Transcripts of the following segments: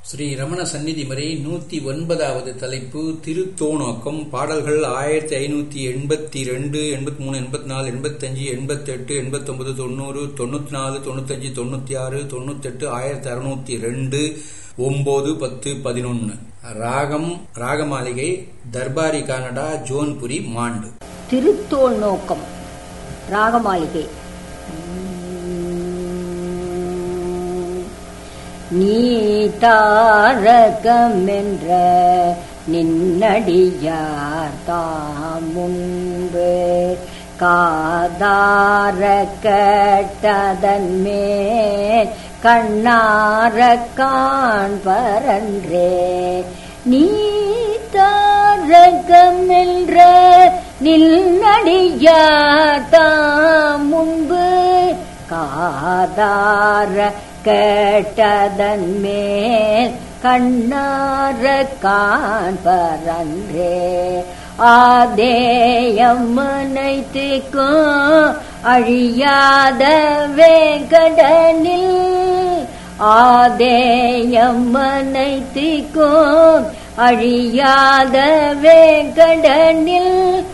ஸ்ரீ ரமண சந்நிதி முறை நூத்தி ஒன்பதாவது தலைப்பு திருத்தோணோக்கம் பாடல்கள் ஆயிரத்தி ஐநூத்தி எண்பத்தி ரெண்டு எண்பத்தி மூணு எண்பத்தி நாலு எண்பத்தஞ்சு எண்பத்தெட்டு எண்பத்தொன்பது தொண்ணூறு தொண்ணூத்தி நாலு தொண்ணூத்தஞ்சு தொண்ணூத்தி ஆறு தொண்ணூத்தெட்டு ஆயிரத்தி அறுநூத்தி ரெண்டு ஒன்பது பத்து பதினொன்னு ராகம் ராகமாளிகை தர்பாரி கனடா ஜோன்புரி மாண்டு திருத்தோள் நோக்கம் ராகமாளிகை நீ தாரகமென்ற நின்னடியார் தாம் முன்பு காதார கட்டதன் மேல் கண்ணார காண்பரன்றே நீ தாரகமென்ற நின்னடியார் தாம் முன்பு காதார கேட்டதன் மேல் கண்ணார காண்பரன்றே ஆதேயம்மனைத்துக்கும் அழியாத வேங்கடனில் ஆதேயம்மனைத்துக்கும் அழியாத வேங்கடனில்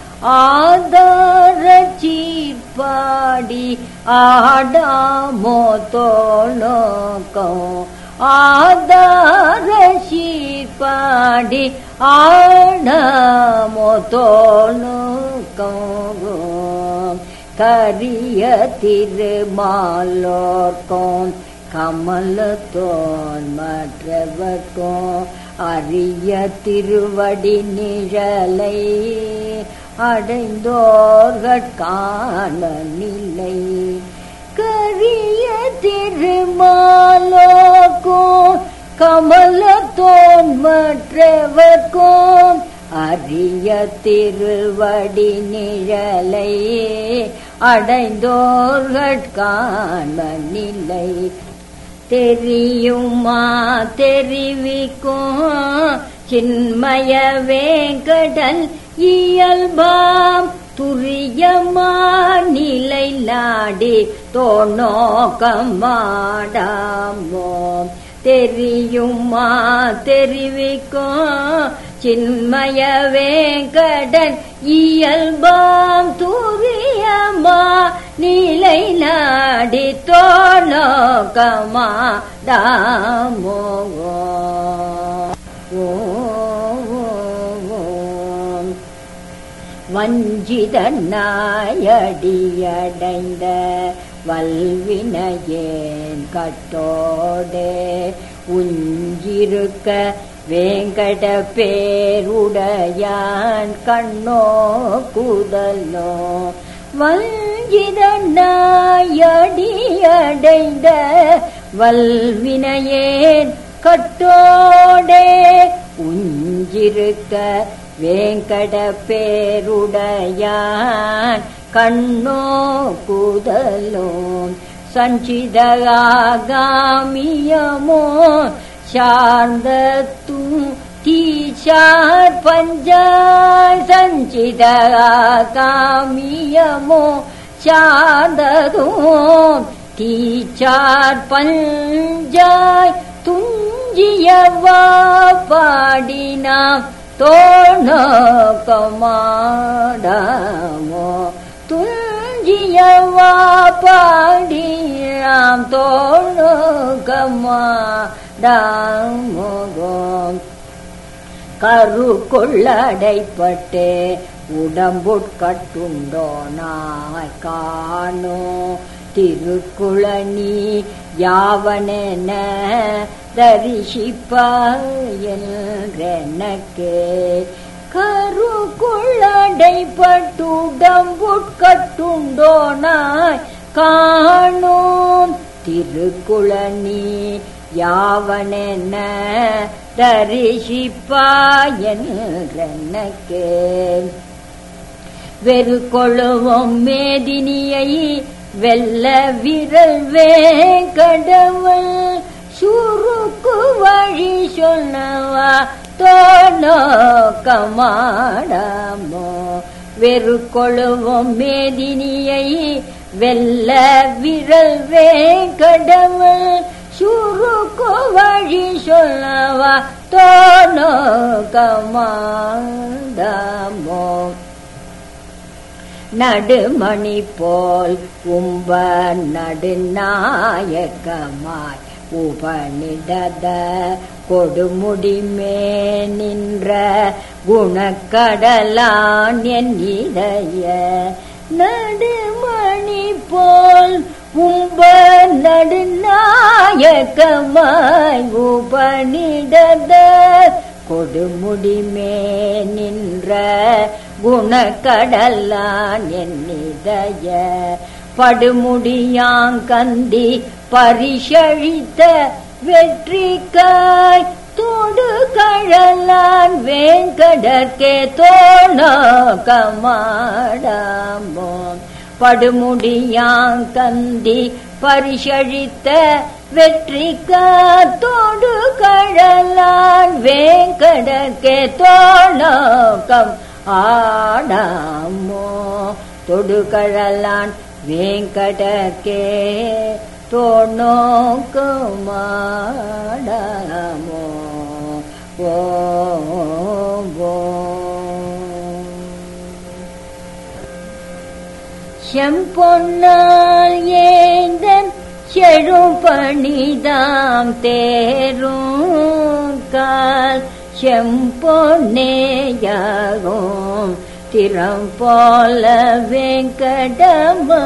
ஆதார சீர்பாடி ஆடாமோ தோணோக்கம் ஆதார சீர்பாடி ஆடாமோ தோணோக்கம் கரிய திருமாலோர்க்கும் கமலத்தோன் மற்றவர்க்கும் அரிய திருவடி நிழலை அடைந்தோர்காண நிலை கரிய திருமாலோக்கும் கமலத்தோன் மற்றவர்க்கும் அரிய திருவடி நிழலை அடைந்தோர்காண நிலை தெரியுமா தெரிவிக்கும் சின்மய வேங்கடல் இயல்பாம் துரியமா நிலை நாடி தோணோக்கமாடாமோ தெரியுமா தெரிவிக்கும் சின்மய வேங்கடன் இயல்பாம் துரியமா நிலை நாடி தோணோக்கமா தாமோ ஓ வஞ்சித நாயடியடைந்த வல்வினையேன் கட்டோடே உஞ்சிருக்க வேங்கட பேருடையான் கண்ணோ குதலோ வஞ்சித நாயடியடைந்த வல்வினையேன் கட்டோடே உஞ்சிருக்க வேங்கட பேருடையான் கண்ணோ குதலும் சஞ்சிதகாமியமோ சார்ந்தத்தும் தீச்சார் பஞ்சாய் சஞ்சிதகாமியமோ சார்ந்ததும் தீச்சார் பஞ்சாய் துஞ்சியவா பாடினாம் தோணோக்கமாடாமோ துஞ்சியவா பாடியாம் தோணோக்கமாடாமோகோம் கரு கொள்ளடைப்பட்டு உடம்புட்கட்டுண்டோ நாய் காணோ திருக்குளனி யாவனென தரிசிப்பாயென்றெனக்கு கருக்குள்ளடைப்பட்டுடம்புட்கட்டுண்டோனாய் காணோம் திருக்குளனி யாவனென தரிசிப்பாயென்றெனக்கு வெறு கொழுவும் மேதினியை வெல்ல விரல் வேங்கடவள் சுருக்கு வழி சொன்னவா தோணோக்கமாடாமோ வெறு கொழுவும் மேதினியை வெல்ல விரல் வேங்கடவள் சுருக்கு வழி சொல்லவா தோணோகமாதமோ நடுமணி போல் உம்ப நடுநாயக்கமாய் உபனிடத கொடுமுடிமே நின்ற குணக்கடலான் என் இதய நடுமணி போல் உம்ப நடுநாயக்கமாய் உபனிடத கொடுமுடிமே நின்ற குணக்கடலான் என் இதய படுமுடியாங்கந்தி பரிசழித்த வெற்றிக்காய் தோடு கழலான் வேங்கடற்கே தோணோகமாடாமோ படுமுடியாங்கந்தி பரிசழித்த வெற்றிக்காத்தோடு கழலான் வேங்கடற்கே தோணோகம் ஆடாமோ தொடுகழலான் வேங்கடற்கே தோணோக்கமாடாமோ ஓ ஓ செம்பொன்னால் ஏந்தன் செழும் பணிதாம் தேரும் கால் செம்பொன்னேயாகும் திறம் போல வெங்கடமா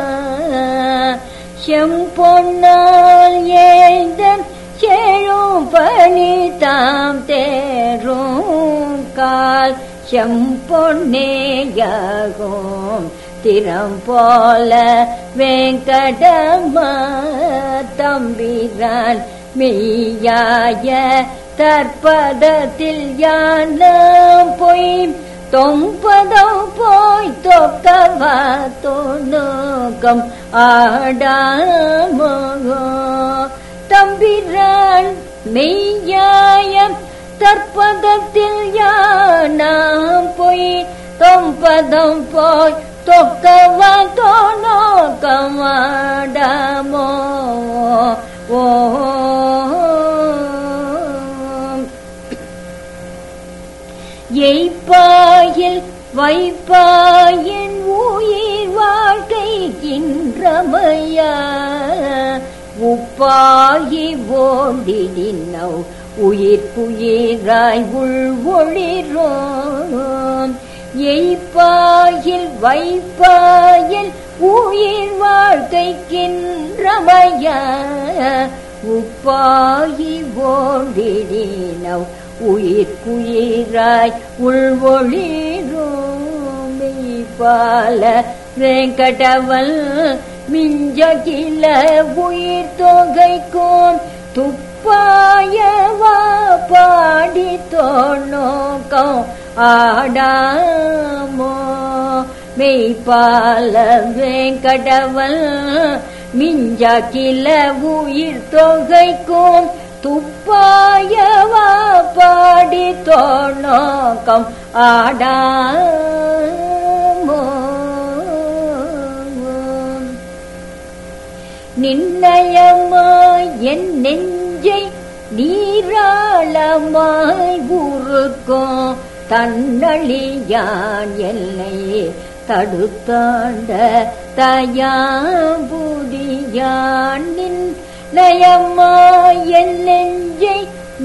செம்பொன்னால் ஏந்தன் செழும் பணிதாம் தேரும் கால் செம்பொன்னேயாகும் திறம் போல வெங்கடமா தம்பிரான் மெய்யாய தற்பதத்தில் யானம் பொய் தொம்பதம் போய் தொக்கவா தோணுக்கம் ஆடாமோ தம்பிரான் மெய்யாய தற்பதத்தில் யானம் பொய் தொம்பதம் போய் தொக்கவா தோணோக்கமாடாமோ ஓ எய்ப்பாயில் வைப்பாயின் உயிர் வாழ்க்கைக்கின்றமையா உப்பாயி ஓடிடினோ உயிர் குயிராய் உள் ஒளிரோம் எய்ப்பாயில் வைப்பாயில் உயிர் வாழ்க்கைக்கின்றமையா உப்பாயி ஓடிடினோ உயிர் குயிராய் உள்வொளிரோமை பால வெங்கடவல் மிஞ்ச கிள உயிர் தொகைக்கும் துப்பாயவா பாடி தோணோக்கம் ஆடாமோ மெய்பால வெங்கடவல் மிஞ்ச கிள உயிர் தொகைக்கும் துப்பாயவா பாடி தோணோக்கம் ஆடாமோ நின்னயமாய் என் நெஞ்சை நீராளமாய் உருக்கும் தன்னழியான் எல்லையே தடுத்தாண்ட தயாம்புதியான் நின் நயமாய் என் நெஞ்சை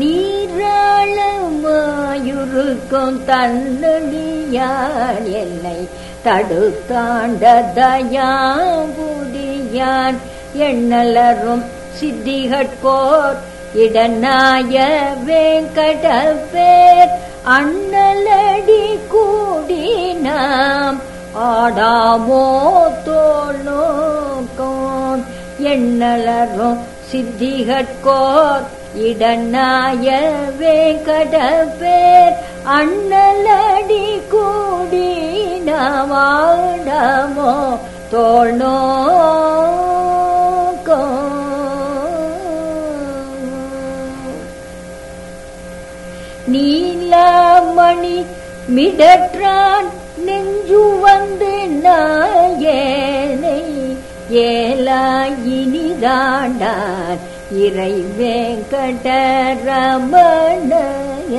நீராளமாயுருக்கும் தன்னடியான் என்னை தடுத்தாண்ட தயாம்புதியான் எண்ணலரும் சித்திகட்போர் இடநாய வேங்கட பேர் அண்ணலடி கூடி நாம் ஆடாமோ தோணோக்கம் எண்ணலரும் சித்திகட்கோர் இடநாய வேங்கட பேர் அண்ணலடி கூடி நாம் ஆடாமோ தோணோக்கம் நீலமணி மிடற்றான் நெஞ்சு வந்து நாயனை ஏலாயினிதாண்டான் இறை வெங்கடரமணய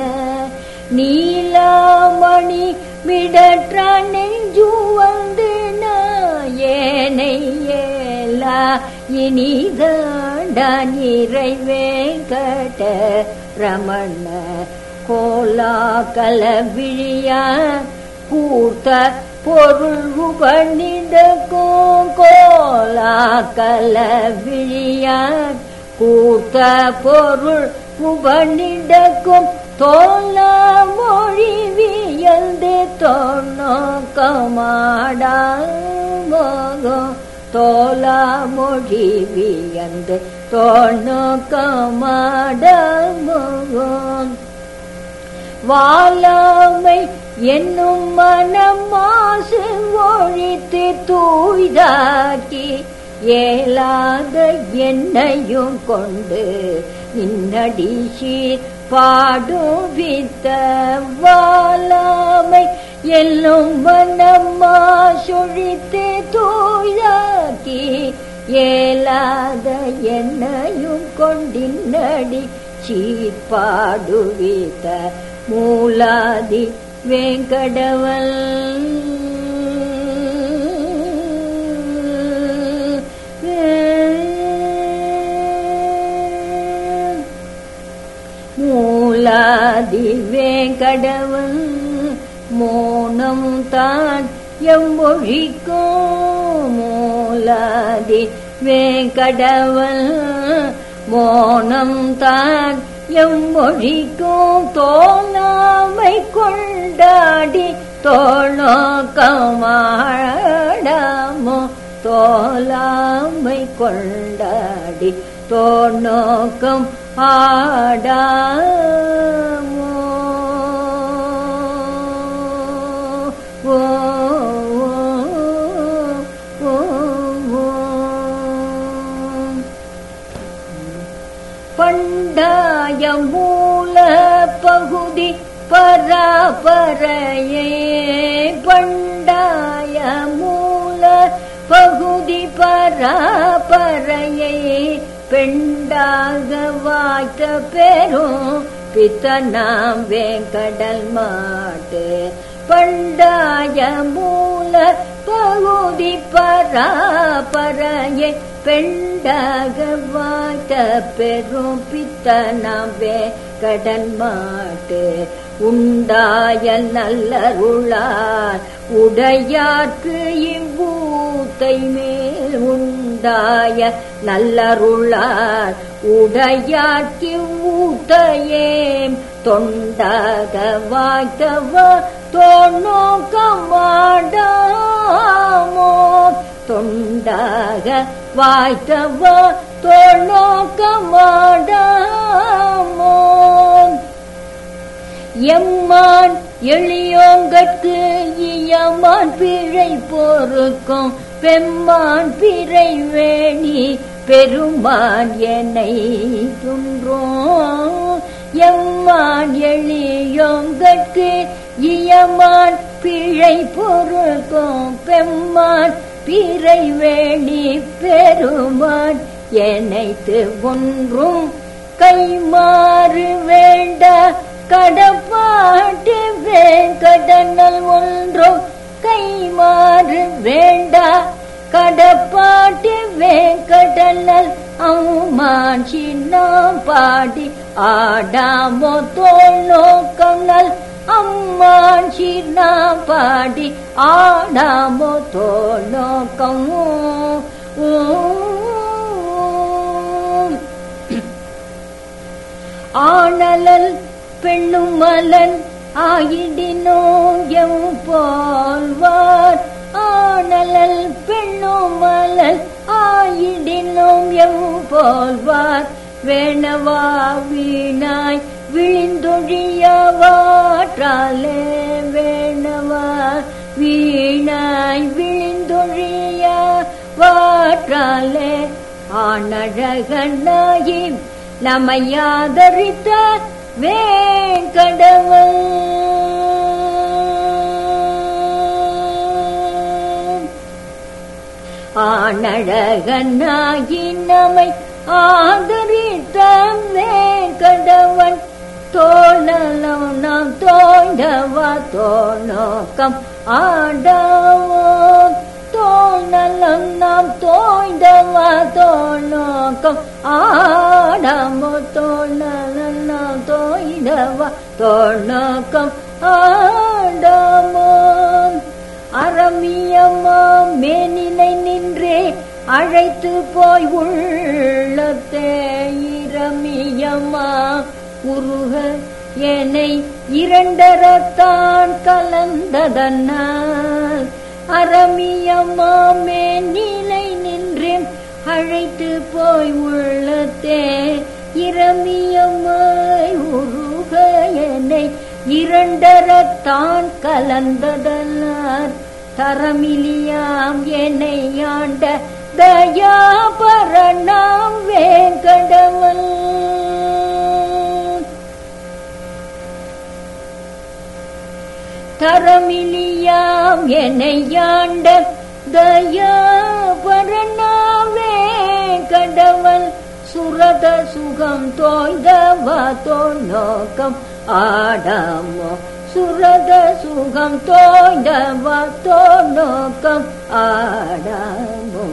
நீலாமணி மிடற்றான் நெஞ்சு வந்து ஏனை ஏலா இனிதாண்டான் இறை வெங்கட ரமண கோலா கலவிழியா கூர்த்த பொருள் உபநிடக்கும் கோலா கலவிழியான் கூர்த்த பொருள் உபநிடக்கும் தோலா மொழி வியந்து தொன்னோக்கமாடாமோகம் தோலா மொழி வியந்து தொன்னோக்கமாடாமோகம் வாழாமை என்னும் மனம் மாசு ஒழித்து தூய்தாக்கி ஏலாத என்னையும் கொண்டு நின்னடி சீர் பாடும் வித்த வாழாமை என்னும் மனம் மாசொழித்து தூய்தாக்கி ஏலாத என்னையும் கொண்டின்னடி சீர்பாடுவித்த மூலாதி வேங்கடவல் மூலாதி வேங்கடவன் மோனம் தான் எம்மொழிக்கும் மூலாதி வேங்கடவன் மோனம் தான் எம்மொழிக்கும் தோணாமை கொண்டாடி தோணோக்கமாடாமோ தோலாமை கொண்டாடி தோணோக்கம் ஆடாமோ ஓ ஓ ஓ பண்டாய மூல பகுதி பராபரையே பண்டாய மூல பகுதி பராபரையே பெண்டாக வாய்த்த பெரும் பித்தனாம் வேங்கடல் மாட்டு பண்டாய மூல பகுதி பராபரையே பெண்டாக வாய்த்த பெரும் பித்தனாவே கடன் மாட்டு உண்டாய நல்லருளார் உடையார்க்கு இவ்வூத்தை மேல் உண்டாய நல்லருளார் உடையார்க்கு ஊத்தையேம் தொண்டாக வாய்த்தவா தோணோக்கமாடாமோ தொண்டாக வாய்த்தவா தோணோக்கமாடாமோ எம்மான் எளியோங்கட்கு இயமான் பிழை பொறுக்கும் பெம்மான் பிறை வேணி பெருமான் என்னை துன்றோம் எம்மான் எளியோங்கட்கு இயமான் பிழை பொறுக்கும் பெம்மான் பிறை வேணி பெருமான் என்னைத்து ஒன்றும் கைமாறு வேண்ட கடப்பாட்டு வேங்கடனல் ஒன்றும் கைமாறு வேண்டா கடப்பாட்டு வேங்கடனல் அம்மான் சின்னம் பாடி ஆடாமோ தோல் நோக்கங்கள் அம்மான் சின்னம் பாடி ஆடாமோ தோல் நோக்கம் ஆனலல் பெண்ணுமலன் ஆயிடினோயம் போல்வார் ஆனலல் பெண்ணுமலன் ஆயிடினோம் எம் போல்வார் வேணவா வீணாய் விழிந்தொழியவாற்றாலே வேணவா வீணாய் விழிந்தொழிய வாற்றாலே ஆனழகனாயி நம்மையாதரித்த வேங்கடவன் ஆனழகனாகி நம்மை ஆதரித்த வேங்கடவன் தோழலம் நாம் தோய்ந்தவா தோணோக்கம் ஆடவோம் தோணலம் நாம் தோய்ந்தவா தோணோக்கம் ஆடமோ தோணலம் நாம் தோய்ந்தவா தோணோக்கம் ஆடமோ அறமியம்மா மேனிலை நின்றே அழைத்து போய் உள்ளத்தே இரமியம்மா உருக என்னை இரண்டரத்தான் கலந்ததனால் அறமியம்மா மேனிலை நின்றேன் அழைத்து போய் உள்ளத்தே இரமியம்மாய் உருக என்னை இரண்டரத்தான் கலந்ததல்லார் தரமிலியாம் என்னை ஆண்ட தயாபரணாம் வேங்கடவன் தரமிலியாம் என்னை ஆண்ட தயாபரணாம் வேங்கடவன் சுரத சுகம் தோய்தவா தோநோக்கம் ஆடாமோ சுரத சுகம் தோய்ந்தவா தோநோக்கம் ஆடாமோ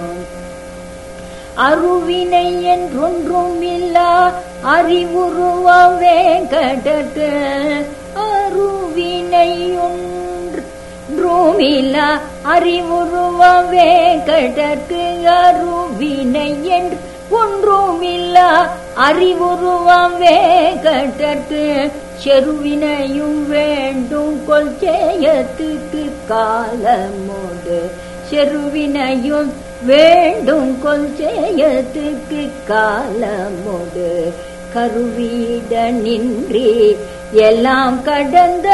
அருவினை என்றொன்றும் இல்லா அறிவுருவம் வேங்கடத்து அருவினை ஒன்றும் இல்லா அறிவுருவம் வேங்கடத்து அருவினை என்று ஒன்றுமில்லா அறிவுருவம் வேங்கடற்கு செருவினையும் வேண்டும் கொல் ஜெயத்துக்கு காலமோடு செருவினையும் வேண்டும் கொல் ஜெயத்துக்கு காலமோடு கருவீட நின்றி எல்லாம் கடந்த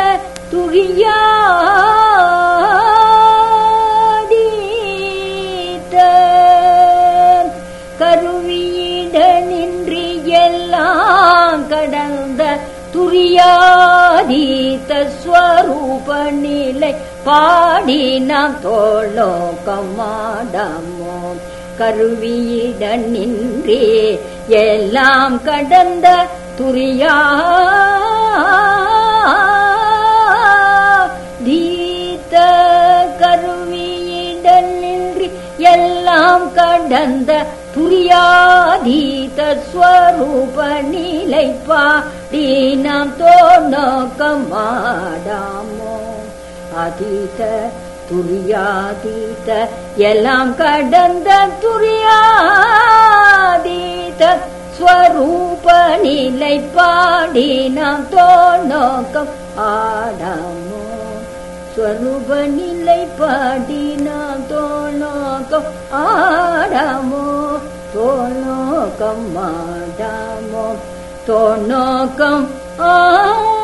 துரியாதீத்த கருவியிட நின்றி எல்லாம் கடந்த துரியாதீத ஸ்வரூப நிலை பாடி நாம் தோளோக்கமாடமோ கருவியிட நின்றே எல்லாம் கடந்த துரியா தீத்த கருவியிட நின்றி எல்லாம் கடந்த துரியாதீத ஸ்வரூப நிலை பாடி நாம் தோணோக்கமாடாமோ அதீத துரியாதீத எல்லாம் கடந்த துரியாதீத ஸ்வரூப நிலை பாடி நாம் தோணோக்கம் ஆடாமோ ஸ்வரூப நிலை பாடி நாம் தோணோக்கம் ஆடாமோ தோணோக்கம் ஆடாமோ தோணோக்கம் ஆ